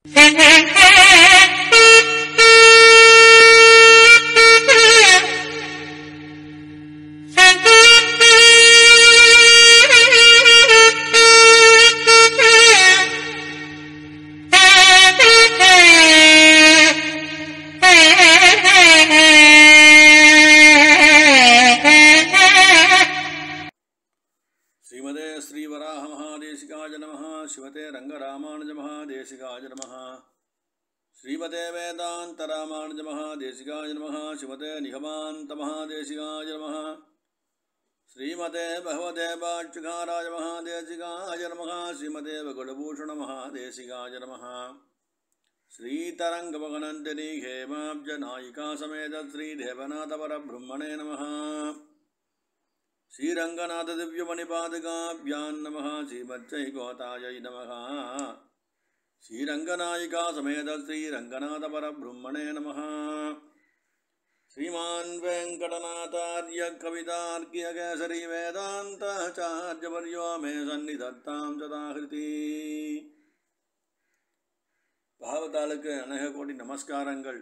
ஸ்ரீமதே ஸ்ரீவராக மகாதேசிகாய நமः சிவதே ரங்கராமானுஜ மகாதேசிகாய நமः ஸ்ரீமதே வேதாந்தராமானுஜ மகாதேசிகாய நமः சிவதே நிகமாந்த மகாதேசிகாய நமः ஸ்ரீமதே பகவதே பாட்சுகாராய மகாதேசிகாய நமः ஸ்ரீமதே குலபூஷண மகாதேசிகாய நமः श्रीतरङ्गमगनन्दिनी हेमाब्जनायिका समेत श्रीदेवनाथपरब्रह्मणे नमः श्रीरङ्गनाथदिव्यमणिपादकाभ्यां नमः श्रीमच्चैकोतायै नमः श्रीरङ्गनायिका समेत श्रीरङ्गनाथपरब्रह्मणे नमः श्रीमान् वेङ्कटनाथार्य कवितार्क्यकेसरी वेदान्ताचार्यवर्यो मे सन्निधत्तां सदाहृति பாகவதாளுக்கு அநேக கோடி நமஸ்காரங்கள்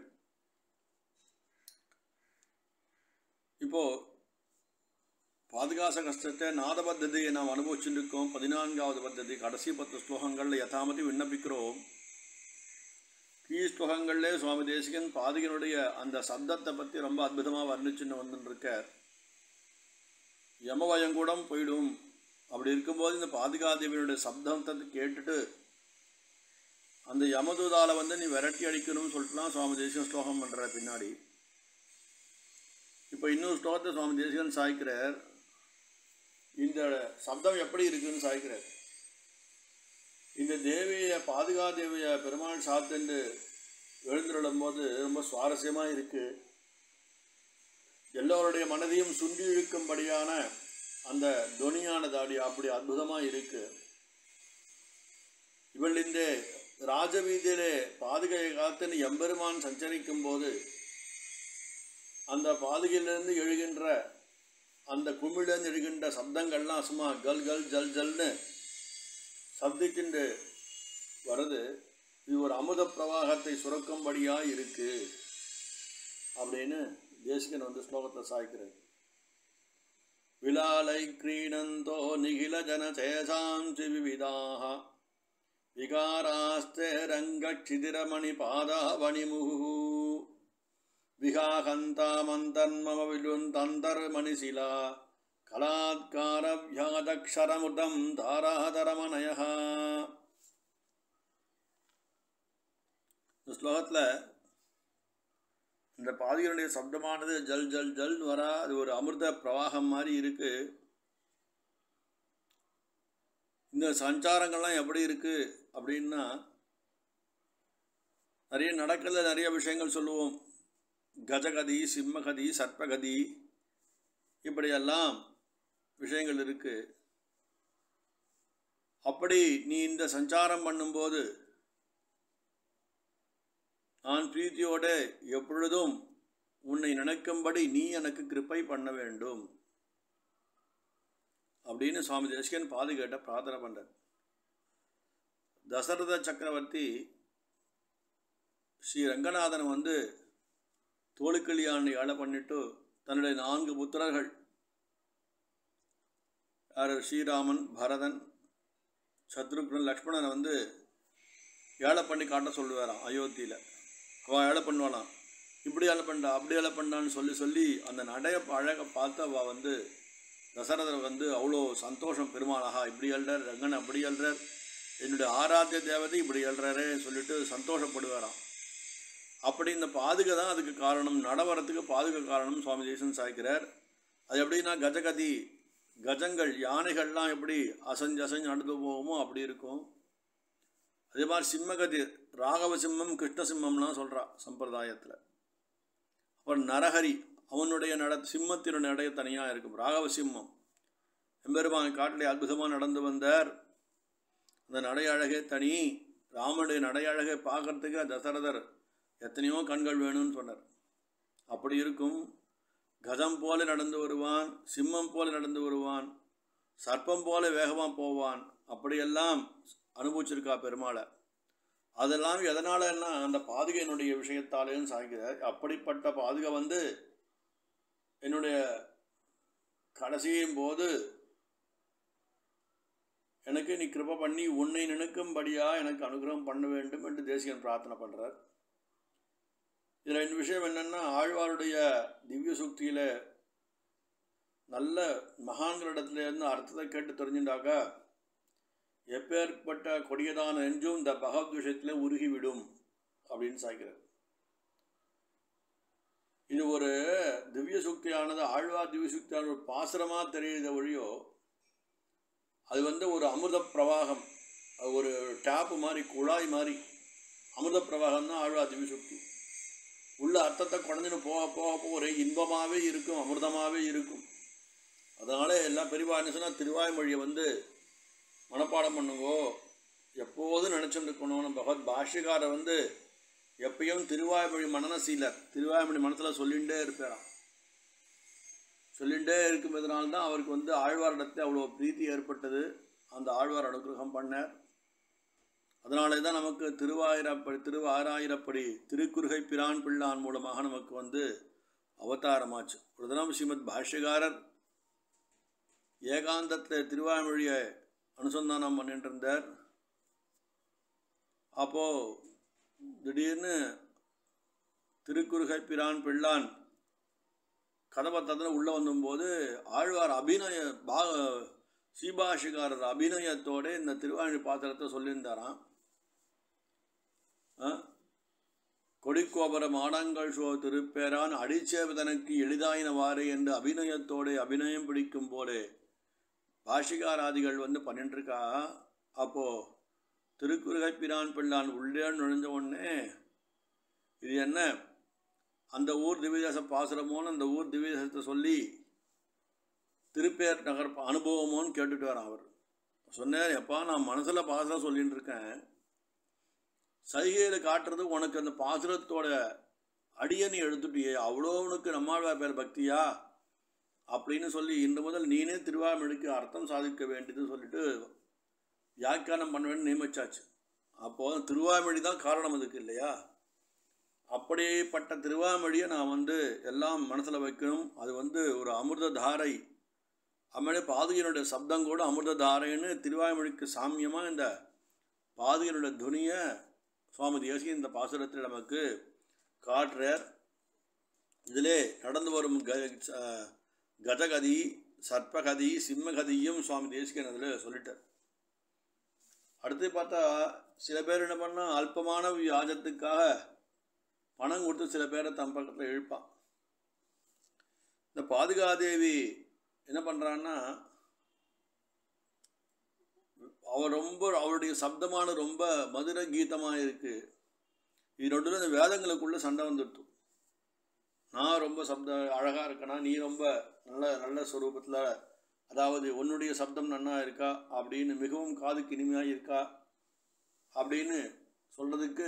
இப்போ பாதுகாச கஷ்டத்தை நாத பத்ததியை நாம் அனுபவிச்சுட்டு இருக்கோம் பதினான்காவது பத்ததி கடைசி பத்து ஸ்லோகங்களில் யதாமதி விண்ணப்பிக்கிறோம் கீ ஸ்லோகங்களிலே சுவாமி தேசிகன் பாதுகனுடைய அந்த சப்தத்தை பற்றி ரொம்ப அற்புதமாக வர்ணிச்சுன்னு வந்துட்டுருக்கார் யமவயங்கூடம் போயிடும் அப்படி இருக்கும்போது இந்த பாதுகாதேவியனுடைய சப்தத்தை கேட்டுட்டு அந்த யமதூதால வந்து நீ விரட்டி அடிக்கணும்னு சொல்லிட்டுலாம் சுவாமி தேசிகன் ஸ்லோகம் பண்ணுற பின்னாடி இப்போ இன்னொரு ஸ்லோகத்தை சுவாமி தேசிகன் சாய்க்கிறார் இந்த சப்தம் எப்படி இருக்குன்னு சாய்க்கிறார் இந்த தேவியை பாதுகா தேவியை பெருமாள் சாத்துண்டு எழுந்துள்ளும் போது ரொம்ப சுவாரஸ்யமாக இருக்கு எல்லோருடைய மனதையும் சுண்டி இழுக்கும்படியான அந்த துணியானது அப்படி அப்படி அற்புதமாக இருக்கு இவள் இந்த ராஜவீதியிலே பாதுகையை காத்துன்னு எம்பெருமான் சஞ்சரிக்கும் போது அந்த பாதுகையிலிருந்து எழுகின்ற அந்த குமிழிலிருந்து எழுகின்ற சப்தங்கள்லாம் சும்மா கல் கல் ஜல் ஜல்னு சப்திக்கின்று வருது இது ஒரு அமுத பிரவாகத்தை சுரக்கும்படியாக இருக்கு அப்படின்னு தேசிகன் வந்து ஸ்லோகத்தை சாய்க்கிறது விலாலை கிரீணந்தோ நிகில ஜன சேசாம்சி விவிதாக விகாராஸ்தே ரங்கக்ஷிதிரமணிபாதாவணிமுகு விகாகந்தாமந்தன்மம விலுந்தந்தர்மணிசிலா கலாத்காரவியாதக்ஷரமுதம் தாராதரமனய இந்த ஸ்லோகத்தில் இந்த பாதிகளுடைய சப்தமானது ஜல் ஜல் ஜல் வரா அது ஒரு அமிர்த பிரவாகம் மாதிரி இருக்குது இந்த சஞ்சாரங்கள்லாம் எப்படி இருக்குது அப்படின்னா நிறைய நடக்கல நிறைய விஷயங்கள் சொல்லுவோம் கஜகதி சிம்மகதி சர்ப்பகதி இப்படியெல்லாம் விஷயங்கள் இருக்குது அப்படி நீ இந்த சஞ்சாரம் பண்ணும்போது நான் பிரீத்தியோட எப்பொழுதும் உன்னை நினைக்கும்படி நீ எனக்கு கிருப்பை பண்ண வேண்டும் அப்படின்னு சுவாமி தேசிகன் பாதுகேட்ட பிரார்த்தனை பண்ணுறார் தசரத சக்கரவர்த்தி ஸ்ரீ ரங்கநாதன் வந்து தோளுக்கல்யாணை ஆள பண்ணிட்டு தன்னுடைய நான்கு புத்திரர்கள் யார் ஸ்ரீராமன் பரதன் சத்ருக்னன் லக்ஷ்மணனை வந்து ஏழை பண்ணி காட்ட சொல்லுவாராம் அயோத்தியில் அவள் ஏழை பண்ணுவாளாம் இப்படி ஏழை பண்ணா அப்படி ஏழை பண்ணான்னு சொல்லி சொல்லி அந்த நடைய அழகை பார்த்து அவள் வந்து தசரதர் வந்து அவ்வளோ சந்தோஷம் பெருமாளாகா இப்படி எழுறார் ரங்கன் அப்படி எழுறார் என்னுடைய ஆராத்திய தேவதை இப்படி எழுறாரே சொல்லிட்டு சந்தோஷப்படுவாராம் அப்படி இந்த பாதுகை தான் அதுக்கு காரணம் நடவரத்துக்கு பாதுகை காரணம் சுவாமி தேசன் சாய்க்கிறார் அது எப்படின்னா கஜகதி கஜங்கள் யானைகள்லாம் எப்படி அசைஞ்சு அசைஞ்சு நடந்து போகுமோ அப்படி இருக்கும் அதே மாதிரி சிம்மகதி ராகவ சிம்மம் கிருஷ்ண சிம்மம்லாம் சொல்கிறா சம்பிரதாயத்தில் அப்புறம் நரஹரி அவனுடைய நட சிம்மத்தினுடைய நடை தனியாக இருக்கும் ராகவ சிம்மம் எம்பெருமான் காட்டிலே அற்புதமாக நடந்து வந்தார் அந்த நடை அழகே தனி ராமனுடைய நடை அழகை பார்க்கறதுக்கு தசரதர் எத்தனையோ கண்கள் வேணும்னு சொன்னார் அப்படி இருக்கும் கஜம் போல நடந்து வருவான் சிம்மம் போல நடந்து வருவான் சர்ப்பம் போல வேகமாக போவான் அப்படியெல்லாம் அனுபவிச்சிருக்கா பெருமாளை அதெல்லாம் எதனாலன்னா அந்த பாதுகையினுடைய விஷயத்தாலேன்னு சாய்க்கிறார் அப்படிப்பட்ட பாதுகை வந்து என்னுடைய கடைசியும் போது எனக்கு நீ கிருப பண்ணி உன்னை நினைக்கும்படியா எனக்கு அனுகிரகம் பண்ண வேண்டும் என்று தேசிகன் பிரார்த்தனை பண்ணுறார் இதில் ரெண்டு விஷயம் என்னென்னா ஆழ்வாருடைய திவ்ய சுக்தியில் நல்ல மகான்களிடத்துல இருந்து அர்த்தத்தை கேட்டு தெரிஞ்சுட்டாக்கா எப்பேற்பட்ட கொடியதான நெஞ்சும் இந்த பகவத் விஷயத்தில் உருகிவிடும் அப்படின்னு சாய்க்கிறார் இது ஒரு திவ்ய சுக்தியானது ஆழ்வார் திவ்ய சுக்தியான ஒரு பாசுரமாக தெரியுத ஒழியோ அது வந்து ஒரு அமிர்த பிரவாகம் அது ஒரு டேப்பு மாதிரி குழாய் மாதிரி அமிர்த பிரவாகம் தான் ஆழ்வார் திவ்ய சுக்தி உள்ள அர்த்தத்தை குறைஞ்சின்னு போக போக போக ஒரே இன்பமாகவே இருக்கும் அமிர்தமாகவே இருக்கும் அதனால் எல்லாம் பெரியவா என்ன சொன்னால் திருவாய்மொழியை வந்து மனப்பாடம் பண்ணுங்கோ எப்போதும் நினச்சிட்டு இருக்கணும் நம்ம பகவத் பாஷ்யக்காரர் வந்து எப்பயும் திருவாய்மொழி மனநசீலர் திருவாய்மொழி மனசில் சொல்லிகிட்டே இருப்பாராம் சொல்லிகிட்டே இருக்கும்போதனால தான் அவருக்கு வந்து ஆழ்வாரிடத்தில் அவ்வளோ பிரீத்தி ஏற்பட்டது அந்த ஆழ்வார் அனுகிரகம் பண்ணார் அதனாலே தான் நமக்கு திருவாயிரப்படி திருவாயிரப்படி திருக்குறுகை பிரான் பிள்ளான் மூலமாக நமக்கு வந்து அவதாரமாச்சு ஒரு தினம் ஸ்ரீமத் பாஷ்யகாரர் ஏகாந்தத்தில் திருவாய்மொழியை அனுசந்தானம் பண்ணிட்டு இருந்தார் அப்போது திடீர்னு திருக்குறுகை பிரான் பிள்ளான் கதவை தந்திர உள்ளே வந்தபோது ஆழ்வார் அபிநய பா சீபாஷிகாரர் அபிநயத்தோட இந்த திருவாழி பாத்திரத்தை சொல்லியிருந்தாராம் ஆ? கொடிக்கோபுர மாடங்கள் சோ திருப்பேரான் அடிச்சேவதனுக்கு எளிதாயினவாறு என்று அபிநயத்தோடு அபிநயம் பிடிக்கும் போலே பாஷிகாராதிகள் வந்து பண்ணிட்டு இருக்கா அப்போது திருக்குறுகை பிரான் பிள்ளான் உள்ளே நுழைஞ்ச உடனே இது என்ன அந்த ஊர் திவ்யதேச பாசுரமோன்னு அந்த ஊர் திவ்யதேசத்தை சொல்லி திருப்பேர் நகர் அனுபவமோன்னு கேட்டுட்டு வரான் அவர் சொன்னார் எப்பா நான் மனசில் பாசுரம் சொல்லிட்டு இருக்கேன் சைகையில் காட்டுறது உனக்கு அந்த பாசுரத்தோட அடியை நீ எடுத்துட்டியே அவ்வளோ உனக்கு நம்மாழ்வார் பேர் பக்தியா அப்படின்னு சொல்லி இன்று முதல் நீனே திருவாமொழிக்கு அர்த்தம் சாதிக்க வேண்டியதுன்னு சொல்லிட்டு வியாக்கியானம் பண்ண வேண்டும் நியமிச்சாச்சு அப்போது திருவாமொழி தான் காரணம் அதுக்கு இல்லையா அப்படிப்பட்ட திருவாமொழியை நான் வந்து எல்லாம் மனசில் வைக்கணும் அது வந்து ஒரு அமிர்த தாரை அம்மளே பாதுகையினுடைய சப்தம் கூட அமிர்த தாரைன்னு திருவாய்மொழிக்கு சாமியமாக இந்த பாதுகையினுடைய துனியை சுவாமி தேசி இந்த பாசுரத்தில் நமக்கு காட்டுறார் இதிலே நடந்து வரும் க ச- கஜகதி சர்ப்பகதி சிம்மகதியும் சுவாமி தேசிகன் அதில் சொல்லிட்டார் அடுத்து பார்த்தா சில பேர் என்ன பண்ணால் அல்பமான வியாஜத்துக்காக பணம் கொடுத்து சில பேரை தம் பக்கத்தில் இழுப்பான் இந்த பாதுகாதேவி என்ன பண்ணுறான்னா அவர் ரொம்ப அவருடைய சப்தமான ரொம்ப மதுர கீதமாக இருக்குது இது நடுவில் இந்த வேதங்களுக்குள்ள சண்டை வந்துடுத்து நான் ரொம்ப சப்த அழகாக இருக்கேனா நீ ரொம்ப நல்ல நல்ல ஸ்வரூபத்தில் அதாவது உன்னுடைய சப்தம் நன்னா இருக்கா அப்படின்னு மிகவும் காதுக்கு இனிமையாக இருக்கா அப்படின்னு சொல்கிறதுக்கு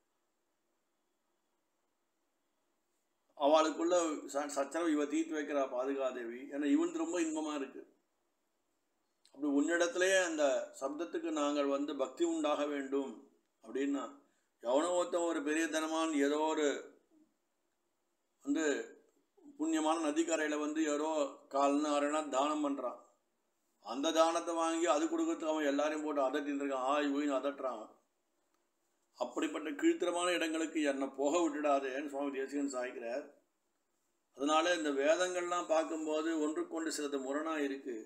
அவளுக்குள்ள ச சச்சரவு இவ தீர்த்து வைக்கிறா பாதுகாதேவி ஏன்னா இவனுக்கு ரொம்ப இன்பமாக இருக்குது அப்படி உன்னிடத்திலே அந்த சப்தத்துக்கு நாங்கள் வந்து பக்தி உண்டாக வேண்டும் அப்படின்னா எவனோ ஒருத்தன் ஒரு பெரிய தனமான் ஏதோ ஒரு வந்து புண்ணியமான நதிக்கரையில் வந்து ஏதோ கால்னு அரைனா தானம் பண்ணுறான் அந்த தானத்தை வாங்கி அது கொடுக்கறதுக்கு அவன் எல்லாரையும் போட்டு அதட்டின்னு இருக்கான் ஆய் ஊயின்னு அதட்டுறான் அப்படிப்பட்ட கீழ்த்தரமான இடங்களுக்கு என்னை போக விட்டுடாதேன்னு சுவாமி தேசிகன் சாய்க்கிறார் அதனால இந்த வேதங்கள்லாம் பார்க்கும்போது ஒன்றுக்கொண்டு சிலது முரணாக இருக்குது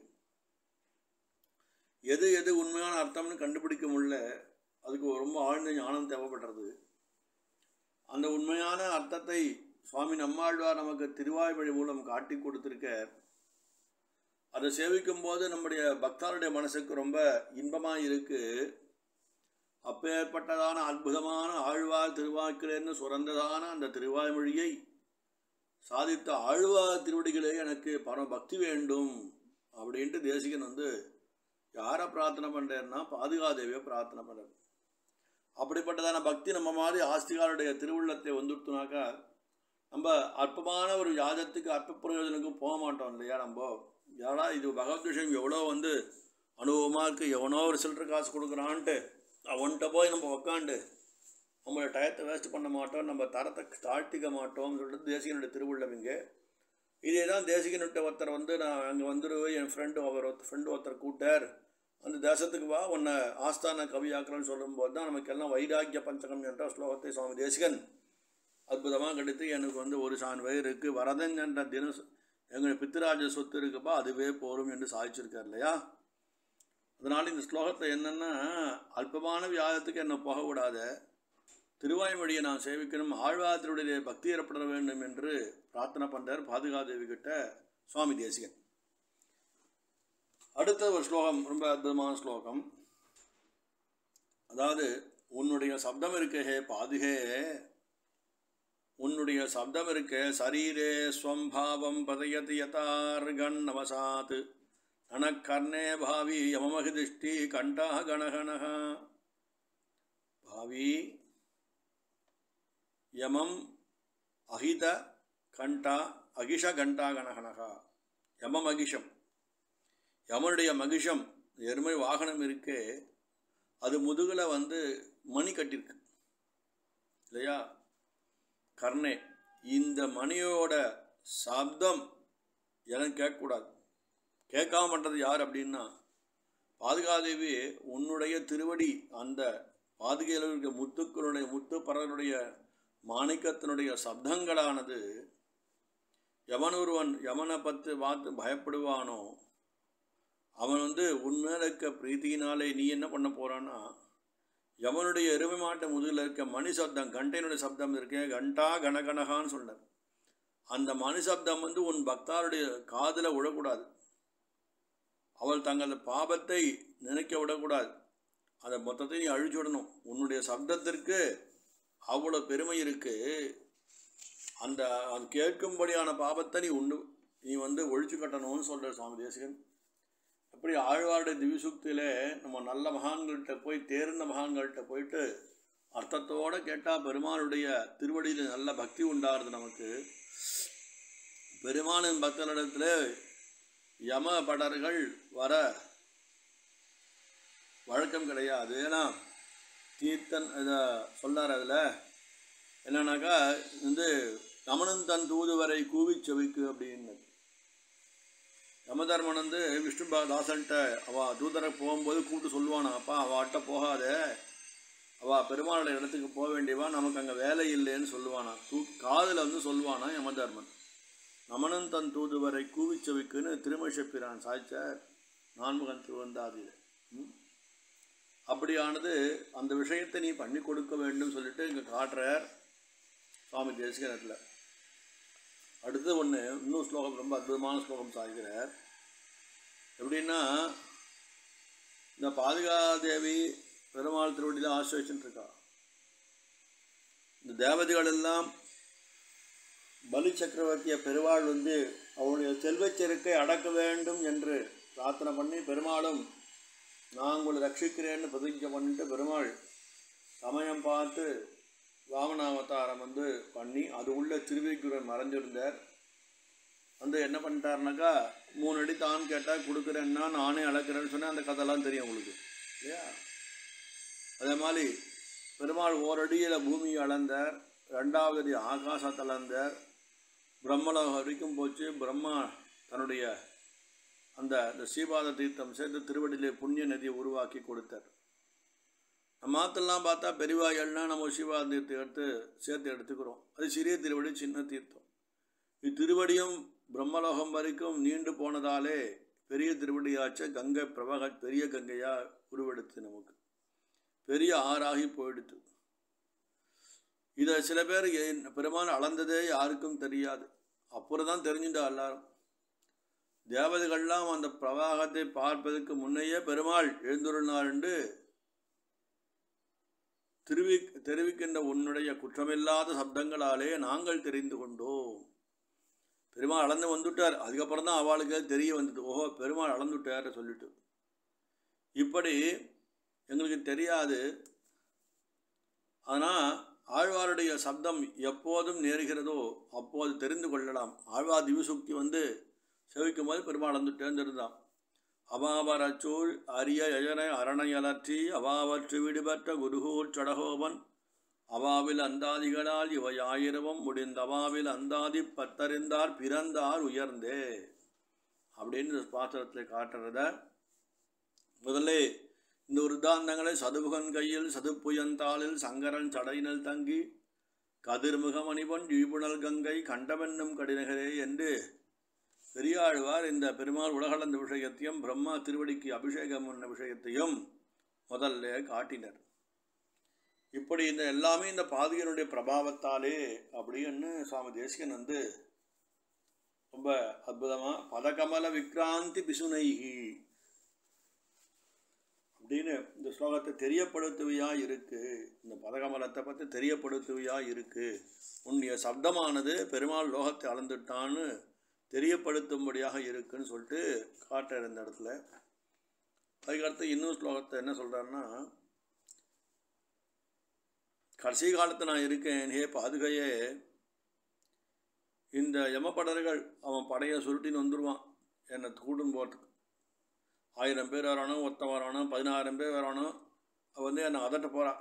எது எது உண்மையான அர்த்தம்னு கண்டுபிடிக்க முடியல அதுக்கு ரொம்ப ஆழ்ந்த ஞானம் தேவைப்படுறது அந்த உண்மையான அர்த்தத்தை சுவாமி நம்மாழ்வார் நமக்கு திருவாய்மொழி மூலம் காட்டி கொடுத்துருக்க அதை சேவிக்கும் போது நம்முடைய பக்தருடைய மனசுக்கு ரொம்ப இன்பமாக இருக்குது அப்பேற்பட்டதான அற்புதமான ஆழ்வார் திருவாக்கிலேன்னு சுரந்ததான அந்த திருவாய்மொழியை சாதித்த ஆழ்வார் திருவடிகளே எனக்கு பரம பக்தி வேண்டும் அப்படின்ட்டு தேசிகன் வந்து யாரை பிரார்த்தனை பண்ணுறேன்னா பாதுகாதேவியை பிரார்த்தனை பண்ணுறார் அப்படிப்பட்டதான பக்தி நம்ம மாதிரி ஆஸ்திகாருடைய திருவுள்ளத்தை வந்துடுத்துனாக்கா நம்ம அற்பமான ஒரு யாதத்துக்கு அற்ப பிரயோஜனத்துக்கு போக மாட்டோம் இல்லையா நம்ம யாரா இது பகவத் விஷயம் எவ்வளோ வந்து அனுபவமாக இருக்குது எவனோ ஒரு சில்லற காசு கொடுக்குறான்ட்டு அவன்கிட்ட போய் நம்ம உக்காண்டு டயத்தை வேஸ்ட் பண்ண மாட்டோம் நம்ம தரத்தை தாழ்த்திக்க மாட்டோம்னு சொல்லிட்டு தேசிகனுடைய திருவுள்ளம் இங்கே இதே தான் தேசிகனுடைய ஒருத்தர் வந்து நான் அங்கே வந்துடுவேன் என் ஃப்ரெண்டு அவர் ஃப்ரெண்டு ஒருத்தர் கூட்டார் அந்த தேசத்துக்கு வா உன்னை ஆஸ்தான கவியாக்குறேன்னு சொல்லும்போது தான் நமக்கு எல்லாம் வைராக்கிய பஞ்சகம் என்ற ஸ்லோகத்தை சுவாமி தேசிகன் அற்புதமாக கிடைத்து எனக்கு வந்து ஒரு சான் வயிறு இருக்குது வரதன் என்ற தின எங்கள் பித்திராஜ சொத்து இருக்குப்பா அதுவே போரும் என்று சாதிச்சிருக்கார் இல்லையா அதனால் இந்த ஸ்லோகத்தில் என்னென்னா அல்பமான வியாதத்துக்கு என்னை போக விடாத திருவாய்மொழியை நான் சேவிக்கணும் ஆழ்வாத்தினுடைய பக்தி ஏற்பட வேண்டும் என்று பிரார்த்தனை பண்ணுறார் பாதுகாதேவி கிட்ட சுவாமி தேசிகன் அடுத்த ஒரு ஸ்லோகம் ரொம்ப அற்புதமான ஸ்லோகம் அதாவது உன்னுடைய சப்தம் இருக்கே ஹே பாதுகே உன்னுடைய சப்தம் இருக்கே சரீரே ஸ்வம்பாவம் பதயதி யதார்கண் நவசாத் நனக்கர்ணே பாவி யமமகிதிஷ்டி கண்டா கணகணக பாவி யமம் அகித கண்டா அகிஷ கண்டா கணகணகா யமம் அகிஷம் யமனுடைய மகிஷம் எருமை வாகனம் இருக்கே அது முதுகில் வந்து மணி கட்டிருக்கு இல்லையா கர்ணே இந்த மணியோட சப்தம் எனக்கு கேட்கக்கூடாது கேட்காம பண்ணுறது யார் அப்படின்னா பாதுகாதேவி உன்னுடைய திருவடி அந்த பாதுகையில் இருக்க முத்துக்களுடைய முத்து பறவைகளுடைய மாணிக்கத்தினுடைய சப்தங்களானது எவன் ஒருவன் யமனை பத்து பார்த்து பயப்படுவானோ அவன் வந்து உன்மேல இருக்க பிரீத்தியினாலே நீ என்ன பண்ண போறான்னா யமனுடைய எருமை மாட்டு முதுகில் இருக்க மணி சப்தம் கண்டையினுடைய சப்தம் இருக்கே கண்டா கனகனகான்னு சொன்னார் அந்த மணி சப்தம் வந்து உன் பக்தாருடைய காதில் விழக்கூடாது அவள் தங்கள் பாபத்தை நினைக்க விடக்கூடாது அதை மொத்தத்தை நீ அழிச்சு விடணும் உன்னுடைய சப்தத்திற்கு அவ்வளோ பெருமை இருக்கு அந்த அது கேட்கும்படியான பாபத்தை நீ உண்டு நீ வந்து ஒழிச்சு கட்டணும்னு சொல்கிற சுவாமி தேசிகன் எப்படி ஆழ்வாருடைய திவிசுக்தியிலே நம்ம நல்ல மகான்கள்கிட்ட போய் தேர்ந்த மகான்கள்கிட்ட போயிட்டு அர்த்தத்தோடு கேட்டால் பெருமாளுடைய திருவடியில் நல்ல பக்தி உண்டாகிறது நமக்கு பெருமாளின் பக்தர்களிடத்தில் யம படர்கள் வர வழக்கம் கிடையாது ஏன்னா தீர்த்தன் இதை சொன்னார் அதில் என்னன்னாக்கா வந்து கமனன் தன் தூதுவரை கூவி செவிக்கு அப்படின்னு யமதர்மன் வந்து விஷ்ணு தாசன்ட்ட அவள் தூதரை போகும்போது கூப்பிட்டு சொல்லுவானா அப்பா அவட்ட போகாத அவள் பெருமாளோட இடத்துக்கு போக வேண்டியவா நமக்கு அங்கே வேலை இல்லைன்னு சொல்லுவானா தூ காதில் வந்து சொல்லுவானா யமதர்மன் நமனன் தன் தூதுவரை கூவிச்சவிக்குன்னு திருமஷப்பிரான் சாய்ச்சார் நான்முகன் திருவந்தாதியில் ம்? அப்படியானது அந்த விஷயத்தை நீ பண்ணி கொடுக்க வேண்டும் சொல்லிட்டு இங்கே காட்டுறார் சுவாமி தேசிகனத்தில் அடுத்து ஒன்று இன்னும் ஸ்லோகம் ரொம்ப அற்புதமான ஸ்லோகம் சாய்கிறார் எப்படின்னா இந்த பாதுகாதேவி பெருமாள் திருவடியில் ஆசிரியச்சுட்டு இருக்கா இந்த தேவதைகள் எல்லாம் பலி சக்கரவர்த்திய பெருமாள் வந்து அவனுடைய செல்வச் செருக்கை அடக்க வேண்டும் என்று பிரார்த்தனை பண்ணி பெருமாளும் நான் உங்களை ரட்சிக்கிறேன்னு பிரதிஜை பண்ணிட்டு பெருமாள் சமயம் பார்த்து வாமனாவதாரம் வந்து பண்ணி அது உள்ள திருவிக்குறன் மறைஞ்சிருந்தார் வந்து என்ன பண்ணிட்டாருனாக்கா மூணு அடி தான் கேட்டால் கொடுக்குறேன்னா நானே அளக்கிறேன்னு சொன்னேன் அந்த கதைலாம் தெரியும் உங்களுக்கு இல்லையா அதே மாதிரி பெருமாள் ஓரடியில் பூமியை அளந்தார் ரெண்டாவது அடி ஆகாசத்தை அளந்தார் பிரம்மலோகம் வரைக்கும் போச்சு பிரம்மா தன்னுடைய அந்த இந்த ஸ்ரீபாத தீர்த்தம் சேர்த்து திருவடியிலே புண்ணிய நதியை உருவாக்கி கொடுத்தார் நம்ம மாத்தெல்லாம் பார்த்தா பெரியவாயல்னா நம்ம ஸ்ரீபாத தீர்த்தம் எடுத்து சேர்த்து எடுத்துக்கிறோம் அது சிறிய திருவடி சின்ன தீர்த்தம் இத்திருவடியும் பிரம்மலோகம் வரைக்கும் நீண்டு போனதாலே பெரிய திருவடியாச்ச கங்கை பிரபக பெரிய கங்கையா உருவெடுத்து நமக்கு பெரிய ஆறாகி போயிடுத்து இதை சில பேர் ஏன் பெருமாள் அளந்ததே யாருக்கும் தெரியாது அப்புறம் தான் தெரிஞ்சுட்டா எல்லாரும் தேவதைகள்லாம் அந்த பிரவாகத்தை பார்ப்பதற்கு முன்னையே பெருமாள் எழுந்துருளார் என்று திருவி தெரிவிக்கின்ற உன்னுடைய குற்றமில்லாத சப்தங்களாலே நாங்கள் தெரிந்து கொண்டோம் பெருமாள் அளந்து வந்துட்டார் அதுக்கப்புறம் தான் அவளுக்கு தெரிய வந்தது ஓஹோ பெருமாள் அளந்துட்டார் சொல்லிட்டு இப்படி எங்களுக்கு தெரியாது ஆனால் ஆழ்வாருடைய சப்தம் எப்போதும் நேருகிறதோ அப்போது தெரிந்து கொள்ளலாம் ஆழ்வார் திவிசுக்தி வந்து செவிக்கும் போது பெருமாள் அளந்துட்டேன்னு இருந்தான் அவாவரச்சூழ் அரிய எழனை அரணயலற்றி அவாவற்று விடுபற்ற குருகூர் சடகோபன் அவாவில் அந்தாதிகளால் இவை ஆயிரவும் முடிந்த அவாவில் அந்தாதி பத்தறிந்தார் பிறந்தார் உயர்ந்தே அப்படின்னு பாத்திரத்தில் காட்டுறத முதல்ல இந்த உருதாந்தங்களை சதுபுகன் கையில் சதுப்புயந்தாளில் சங்கரன் சடையினல் தங்கி கதிர்முகமணிவன் ஈபுணல் கங்கை கண்டவென்னும் கடினகரே என்று பெரியாழ்வார் இந்த பெருமாள் உலகளந்த விஷயத்தையும் பிரம்மா திருவடிக்கு அபிஷேகம் பண்ண விஷயத்தையும் முதல்ல காட்டினர் இப்படி இந்த எல்லாமே இந்த பாதிகனுடைய பிரபாவத்தாலே அப்படின்னு சுவாமி தேசிகன் வந்து ரொம்ப அற்புதமா பதகமல விக்ராந்தி பிசுனைகி அப்படின்னு இந்த ஸ்லோகத்தை தெரியப்படுத்துவியா இருக்கு இந்த பதகமலத்தை பற்றி தெரியப்படுத்துவியா இருக்கு உன்னுடைய சப்தமானது பெருமாள் லோகத்தை அளந்துட்டான்னு தெரியப்படுத்தும்படியாக இருக்குன்னு சொல்லிட்டு காட்டுற இந்த இடத்துல அதுக்கடுத்து இன்னொரு ஸ்லோகத்தை என்ன சொல்கிறாருன்னா கடைசி காலத்தில் நான் இருக்கேன் ஹே பாதுகையே இந்த யமப்படர்கள் அவன் படையை சுருட்டின்னு வந்துடுவான் என்னை கூட்டும் போகிறதுக்கு ஆயிரம் பேர் வரானோ ஒருத்தன் வரானோ பதினாயிரம் பேர் வரானோ அவன் வந்து என்னை அதட்ட போகிறான்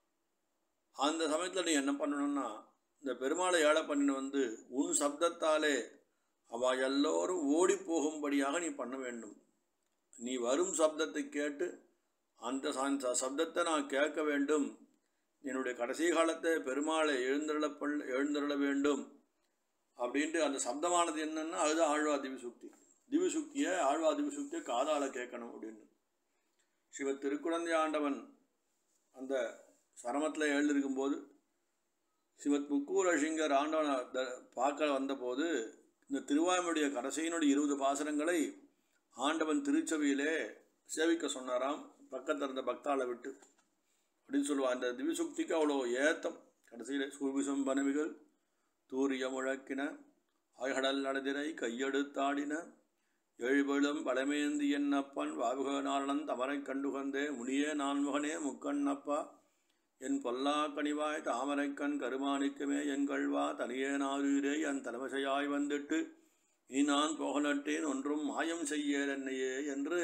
அந்த சமயத்தில் நீ என்ன பண்ணணும்னா இந்த பெருமாளை ஏழை பண்ணின்னு வந்து உன் சப்தத்தாலே அவ எல்லோரும் ஓடி போகும்படியாக நீ பண்ண வேண்டும் நீ வரும் சப்தத்தை கேட்டு அந்த ச- சப்தத்தை நான் கேட்க வேண்டும் என்னுடைய கடைசி காலத்தை பெருமாளை எழுந்தருள பண் எழுந்தருள வேண்டும் அப்படின்ட்டு அந்த சப்தமானது என்னன்னா அதுதான் ஆழ்வா திவிசுக்தி திவிசுக்தியை ஆழ்வா திவிசுக்தியை காதால கேட்கணும் அப்படின்னு சிவ திருக்குழந்தை ஆண்டவன் அந்த சரமத்தில் எழுந்திருக்கும்போது சிவத் முக்கூரசிங்கர் ஆண்டவனை த- பார்க்க வந்தபோது இந்த திருவாய்மொழிய கடைசியினுடைய இருபது பாசனங்களை ஆண்டவன் திருச்சபையிலே சேவிக்க சொன்னாராம் பக்கத்தில் இருந்த பக்தாளை விட்டு அப்படின்னு சொல்லுவா அந்த திவிசுக்திக்கு அவ்வளோ ஏத்தம் கடைசியில் சூபிசம் பனவிகள் தூரிய முழக்கின ஆய்கடல் நடதிரை கையெடுத்தாடின எழுபெழும் பழமேந்தி என்னப்பன் வாவுக நாரணன் தமரைக் கண்டுகந்தே முனியே நான்முகனே முக்கண்ணப்பா என் பொல்லா கனிவாய் தாமரைக்கண் கருமாணிக்கமே என் கழ்வா தனியே நாரூரே என் தலைவசையாய் வந்துட்டு இனி நான் போகலட்டேன் ஒன்றும் மாயம் செய்யேன் என்னையே என்று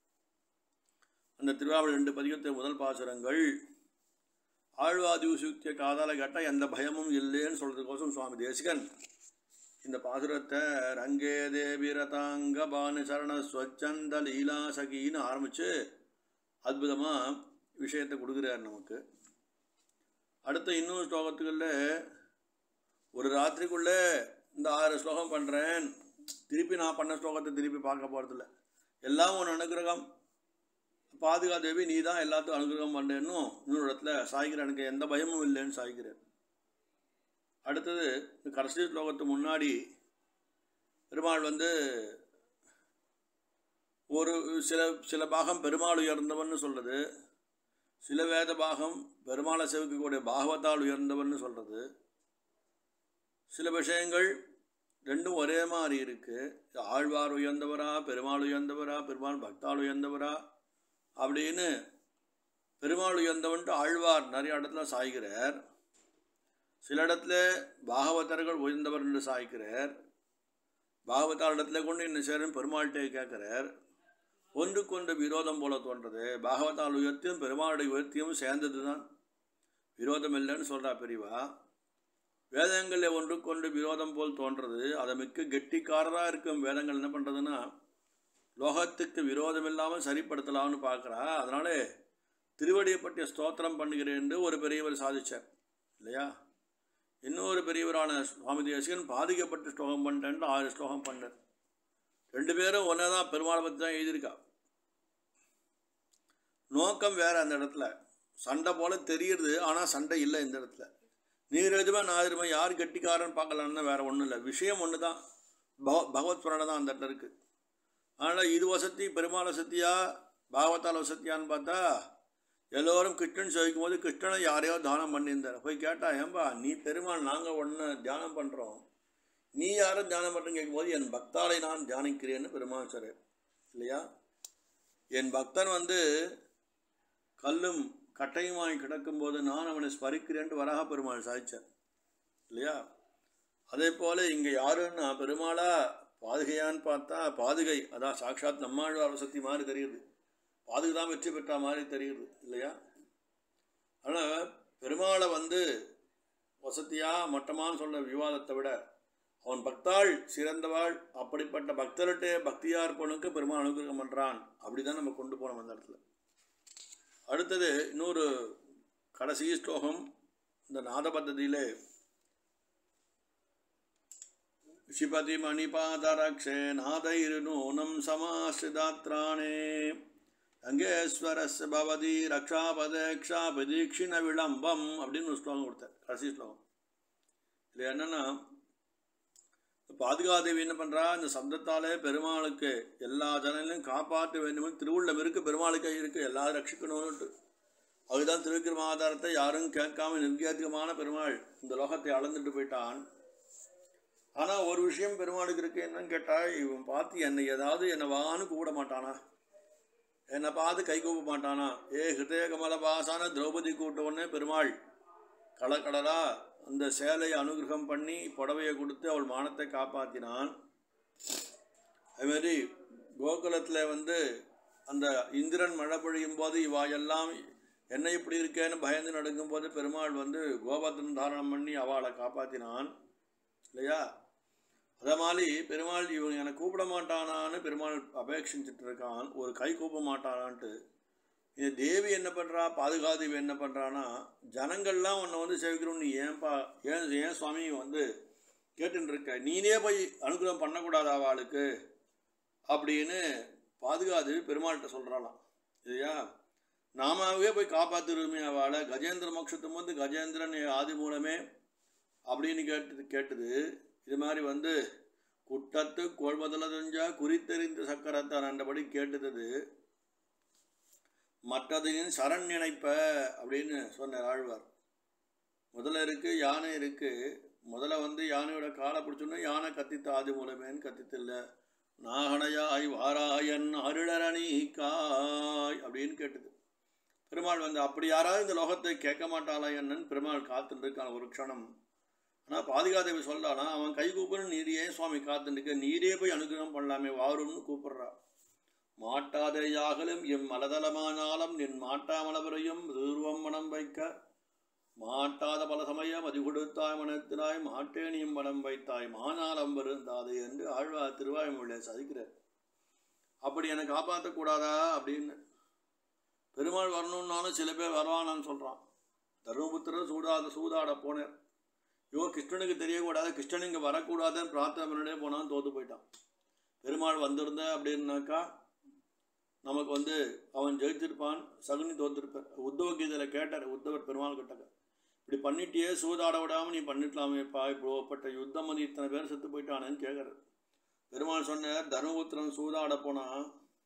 அந்த திருவாவூர் ரெண்டு பதிகத்தை முதல் பாசுரங்கள் ஆழ்வாதி உசுக்திய காதால கேட்டால் எந்த பயமும் இல்லைன்னு சொல்கிறதுக்கோசம் சுவாமி தேசிகன் இந்த பாசுரத்தை ரங்கே தேவி ரதாங்க பானு சரண ஸ்வச்சந்த லீலா சகின்னு ஆரம்பித்து அற்புதமாக விஷயத்தை கொடுக்குறார் நமக்கு அடுத்த இன்னொரு ஸ்லோகத்துக்குள்ள ஒரு ராத்திரிக்குள்ளே இந்த ஆறு ஸ்லோகம் பண்ணுறேன் திருப்பி நான் பண்ண ஸ்லோகத்தை திருப்பி பார்க்க போகிறதில்ல எல்லாம் உன் அனுகிரகம் பாதுகா தேவி நீ தான் எல்லாத்துக்கும் அனுகிரகம் பண்ணேன்னும் இன்னொரு இடத்துல சாய்கிற எனக்கு எந்த பயமும் இல்லைன்னு சாய்கிறேன் அடுத்தது இந்த கடைசி ஸ்லோகத்துக்கு முன்னாடி பெருமாள் வந்து ஒரு சில சில பாகம் பெருமாள் உயர்ந்தவன்னு சொல்கிறது சில வேத பாகம் பெருமாளை செவிக்கக்கூடிய பாகவத்தால் உயர்ந்தவன்னு சொல்கிறது சில விஷயங்கள் ரெண்டும் ஒரே மாதிரி இருக்குது ஆழ்வார் உயர்ந்தவரா பெருமாள் உயர்ந்தவரா பெருமாள் பக்தாள் உயர்ந்தவரா அப்படின்னு பெருமாள் உயர்ந்தவன்ட்டு ஆழ்வார் நிறைய இடத்துல சாய்கிறார் சில இடத்துல பாகவதர்கள் உயர்ந்தவர் என்று சாய்க்கிறார் பாகவதார் இடத்துல கொண்டு என்ன சேரும் பெருமாள்கிட்ட கேட்குறார் ஒன்றுக்கொன்று விரோதம் போல தோன்றது பாகவதால் உயர்த்தியும் பெருமாளுடைய உயர்த்தியும் சேர்ந்தது தான் விரோதம் இல்லைன்னு சொல்கிறா பெரியவா வேதங்களில் ஒன்றுக்கொண்டு விரோதம் போல் தோன்றது அதை மிக்க கெட்டிக்காரராக இருக்கும் வேதங்கள் என்ன பண்ணுறதுன்னா லோகத்துக்கு விரோதம் இல்லாமல் சரிப்படுத்தலாம்னு பார்க்குறா அதனால திருவடியை பற்றிய ஸ்தோத்திரம் பண்ணுகிறேன் என்று ஒரு பெரியவர் சாதிச்சார் இல்லையா இன்னொரு பெரியவரான சுவாமி தேசிகன் பாதிக்கப்பட்டு ஸ்லோகம் பண்ணிட்டேன்ட்டு ஆறு ஸ்லோகம் பண்ணார் ரெண்டு பேரும் ஒன்றே தான் பெருமாளை பற்றி தான் எழுதியிருக்கா நோக்கம் வேற அந்த இடத்துல சண்டை போல தெரியுது ஆனால் சண்டை இல்லை இந்த இடத்துல நீர் எதுமே நான் எதுமே யார் கெட்டிக்காரன்னு பார்க்கலான்னு வேற ஒன்றும் இல்லை விஷயம் ஒன்று தான் பக பகவத் புராண தான் அந்த இடத்துல இருக்குது அதனால் இது வசதி பெருமாள் வசதியா பாகவத்தால் வசதியான்னு பார்த்தா எல்லோரும் கிருஷ்ணன் சேவிக்கும் போது கிருஷ்ணனை யாரையோ தானம் பண்ணியிருந்தார் போய் கேட்டா ஏன்பா நீ பெருமாள் நாங்கள் ஒன்று தியானம் பண்ணுறோம் நீ யாரும் தியானம் பண்ணுறேன்னு கேட்கும்போது என் பக்தாலை நான் தியானிக்கிறேன்னு பெருமாள் சார் இல்லையா என் பக்தன் வந்து கல்லும் கட்டையுமாய் கிடக்கும்போது நான் அவனை ஸ்மரிக்கிறேன்ட்டு வராக பெருமாள் சாதிச்சார் இல்லையா அதே போல் இங்கே யாருன்னா பெருமாளா பாதுகையான்னு பார்த்தா பாதுகை அதான் சாட்சாத் நம்மாழ்வார் வசதி மாதிரி தெரியுது பாதுகை தான் வெற்றி பெற்ற மாதிரி தெரியுது இல்லையா ஆனால் பெருமாளை வந்து வசதியா மட்டமான்னு சொல்ற விவாதத்தை விட அவன் பக்தாள் சிறந்தவாள் அப்படிப்பட்ட பக்தர்கிட்ட பக்தியா இருப்பவனுக்கு பெருமாள் அனுகிரகம் பண்றான் அப்படிதான் நம்ம கொண்டு போனோம் அந்த இடத்துல அடுத்தது இன்னொரு கடைசி ஸ்லோகம் இந்த நாத பద్ధதியிலே शिपति मणिपादरक्षे नादैर्नूनं समाश्रिदात्राणे ரங்கேஸ்வரஸ் பவதி ரக்ஷாபதேக்ஷா பிரதீட்சிண விளம்பம் அப்படின்னு ஒரு ஸ்லோகம் கொடுத்தார் கடைசி ஸ்லோகம் இது என்னன்னா பாதுகாதேவி என்ன பண்றா இந்த சப்தத்தாலே பெருமாளுக்கு எல்லா ஜனங்களையும் காப்பாற்ற வேண்டும் திருவுள்ளம் இருக்கு பெருமாளுக்கு இருக்கு எல்லாரும் ரட்சிக்கணும்னுட்டு அதுதான் திருக்கிரமாதாரத்தை யாரும் கேட்காம நிர்கேதிகமான பெருமாள் இந்த லோகத்தை அளந்துட்டு போயிட்டான் ஆனால் ஒரு விஷயம் பெருமாளுக்கு இருக்கு என்னன்னு கேட்டால் இவன் பார்த்து என்னை ஏதாவது என்னை வான்னு கூப்பிட மாட்டானா என்னை பார்த்து கை கூப்ப மாட்டானா ஏ ஹிருதய கமல பாசான திரௌபதி கூட்ட உடனே பெருமாள் கடலா அந்த சேலையை அனுகிரகம் பண்ணி புடவையை கொடுத்து அவள் மானத்தை காப்பாற்றினான் அதுமாரி கோகுலத்தில் வந்து அந்த இந்திரன் மழை பொழியும் போது இவா எல்லாம் என்ன இப்படி இருக்கேன்னு பயந்து நடுங்கும் போது பெருமாள் வந்து கோபத்தின் தாரணம் பண்ணி அவளை காப்பாற்றினான் இல்லையா அதே மாதிரி பெருமாள் இவன் என்னை கூப்பிட மாட்டானான்னு பெருமாள் அபேட்சிச்சுட்டு இருக்கான் ஒரு கை கூப்ப மாட்டானான்ட்டு இந்த தேவி என்ன பண்ணுறா பாதுகாதேவி என்ன பண்ணுறான்னா ஜனங்கள்லாம் உன்னை வந்து சேவிக்கிறோம் நீ ஏன்பா ஏன் ஏன் சுவாமி வந்து கேட்டுன்னு இருக்க நீனே போய் அனுகிரகம் பண்ணக்கூடாதா அவளுக்கு அப்படின்னு பாதுகாதேவி பெருமாள்கிட்ட சொல்கிறாளாம் இல்லையா நாமாவே போய் காப்பாற்றுருமே அவளை கஜேந்திர மோட்சத்தும் வந்து கஜேந்திரன் ஆதி மூலமே அப்படின்னு கேட்டது கேட்டது இது மாதிரி வந்து குட்டத்து கொள்வதில் தெரிஞ்சா குறித்தெறிந்த சக்கரத்தான் அந்தபடி கேட்டது மற்றதையும் சரண் நினைப்ப அப்படின்னு சொன்னார் ஆழ்வார் முதல்ல இருக்கு யானை இருக்கு முதல்ல வந்து யானையோட காலை பிடிச்சோன்னா யானை கத்தித்த ஆதி மூலமேன்னு கத்தித்தில்ல நாகனையாய் வாராயன் அருளரணி காய் அப்படின்னு கேட்டது பெருமாள் வந்து அப்படி யாராவது இந்த லோகத்தை கேட்க மாட்டாளா என்னன்னு பெருமாள் காத்துட்டு இருக்கான் ஒரு க்ஷணம் ஆனால் பாதுகாதேவி சொல்றானா அவன் கை கூப்பிடுன்னு நீரே சுவாமி காத்துருக்க நீரே போய் அனுகிரகம் பண்ணலாமே வாரும்னு கூப்பிடுறா மாட்டாதையாகலும் எம் மலதளமானாலும் நின் மாட்டாமலபுரையும் தூர்வம் மனம் வைக்க மாட்டாத பல சமயம் அது கொடுத்தாய் மனத்தினாய் மாட்டேனியும் மனம் வைத்தாய் மானாலம் வருந்தாது என்று ஆழ்வார் திருவாய்மொழியை சதிக்கிறார் அப்படி என்னை காப்பாற்றக்கூடாதா அப்படின்னு பெருமாள் வரணும்னாலும் சில பேர் வருவானான்னு சொல்கிறான் தர்மபுத்திரர் சூடாத சூதாட போனார் ஐயோ கிருஷ்ணனுக்கு தெரியக்கூடாது கிருஷ்ணன் இங்கே வரக்கூடாதுன்னு பிரார்த்தனை பண்ணிட்டே போனான்னு தோத்து போயிட்டான் பெருமாள் வந்திருந்த அப்படின்னாக்கா நமக்கு வந்து அவன் ஜெயிச்சிருப்பான் சகுனி தோத்திருப்பார் உத்தவ கீதையில் கேட்டார் உத்தவர் பெருமாள் கிட்டக்க இப்படி பண்ணிட்டியே சூதாட விடாமல் நீ பண்ணிட்டலாமேப்பா இப்படிப்பட்ட யுத்தம் வந்து இத்தனை பேர் செத்து போயிட்டானேன்னு கேட்குறாரு பெருமாள் சொன்னார் தர்மபுத்திரன் சூதாட போனால்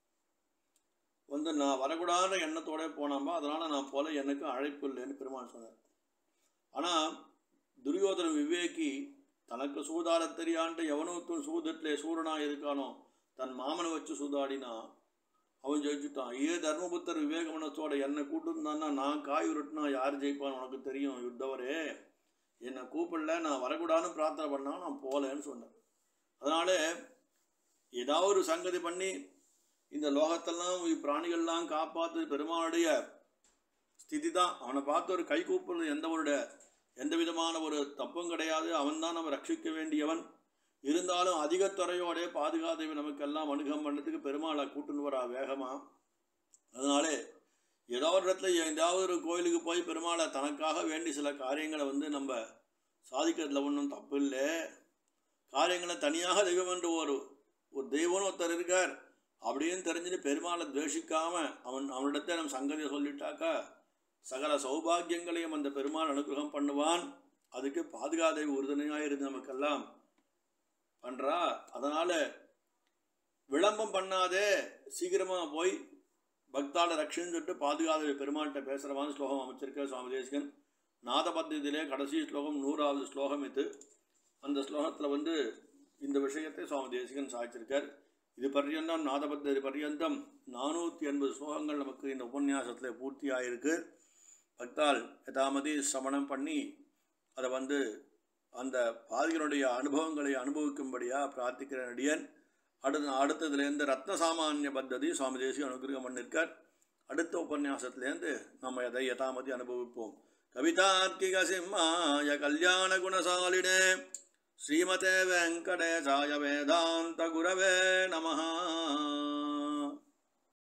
வந்து நான் வரக்கூடாத எண்ணத்தோட போனாம்பா அதனால் நான் போல எனக்கு அழைப்பு இல்லைன்னு பெருமாள் சொன்னார் ஆனால் துரியோதன விவேகி தனக்கு சூதாட தெரியான்ட்டு எவனொருத்தன் சூதத்திலே சூரனாக இருக்கானோ தன் மாமனை வச்சு சூதாடினா அவன் ஜெயிச்சுட்டான் ஏ தர்மபுத்தர் விவேக மனசோட என்னை கூட்டிருந்தான்னா நான் காய் உருட்டினா யார் ஜெயிப்பான்னு உனக்கு தெரியும் யுத்தவரே என்னை கூப்பிடல நான் வரக்கூடாதுன்னு பிரார்த்தனை பண்ணா நான் போகலன்னு சொன்னேன் அதனால ஏதாவது ஒரு சங்கதி பண்ணி இந்த லோகத்தெல்லாம் பிராணிகள்லாம் காப்பாற்று பெருமாளுடைய ஸ்திதி தான் அவனை பார்த்து ஒரு கை கூப்பிடுறது எந்த ஒரு எந்த விதமான ஒரு தப்பும் கிடையாது அவன்தான் நம்ம ரட்சிக்க வேண்டியவன் இருந்தாலும் அதிக துறையோட பாதுகாதேவி நமக்கெல்லாம் அணுகம் பண்ணதுக்கு பெருமாளை கூட்டுன்னு வரா வேகமாக அதனாலே ஏதோ ஒரு இடத்துல ஏதாவது ஒரு கோயிலுக்கு போய் பெருமாளை தனக்காக வேண்டி சில காரியங்களை வந்து நம்ம சாதிக்கிறதுல ஒன்றும் தப்பு இல்லை காரியங்களை தனியாக தெய்வம் என்று ஒரு ஒரு தெய்வம்னு ஒருத்தர் இருக்கார் அப்படின்னு தெரிஞ்சுட்டு பெருமாளை துவேஷிக்காம அவன் அவனிடத்தை நம்ம சங்கதியை சொல்லிட்டாக்கா சகல சௌபாகியங்களையும் அந்த பெருமாள் அனுகிரகம் பண்ணுவான் அதுக்கு பாதுகாதேவி உறுதுணையாக இருந்து நமக்கெல்லாம் பண்ணுறா அதனால் விளம்பம் பண்ணாதே சீக்கிரமாக போய் பக்தால ரக்ஷன்னு சொல்லிட்டு பாதுகாதேவி பெருமாள்கிட்ட பேசுகிறவான்னு ஸ்லோகம் அமைச்சிருக்க சுவாமி தேசிகன் நாதபத்தியத்திலே கடைசி ஸ்லோகம் நூறாவது ஸ்லோகம் இது அந்த ஸ்லோகத்தில் வந்து இந்த விஷயத்தை சுவாமி தேசிகன் சாய்ச்சிருக்கார் இது பர்யந்தம் நாதபத்தி பர்யந்தம் நானூற்றி எண்பது ஸ்லோகங்கள் நமக்கு இந்த உபன்யாசத்தில் பூர்த்தியாயிருக்கு பக்தால் யதாமதி சமணம் பண்ணி அதை வந்து அந்த பாதிகளுடைய அனுபவங்களை அனுபவிக்கும்படியாக பிரார்த்திக்கிற நடிகன் அடுத்த அடுத்ததுலேருந்து ரத்ன சாமானிய பத்ததி சுவாமி தேசி அனுகிரகம் பண்ணிருக்கார் அடுத்த உபன்யாசத்துலேருந்து நம்ம எதை யதாமதி அனுபவிப்போம் கவிதார்க்கிக சிம்மாய கல்யாண குணசாலினே ஸ்ரீமதே வெங்கடேசாய வேதாந்த குரவே நமஹா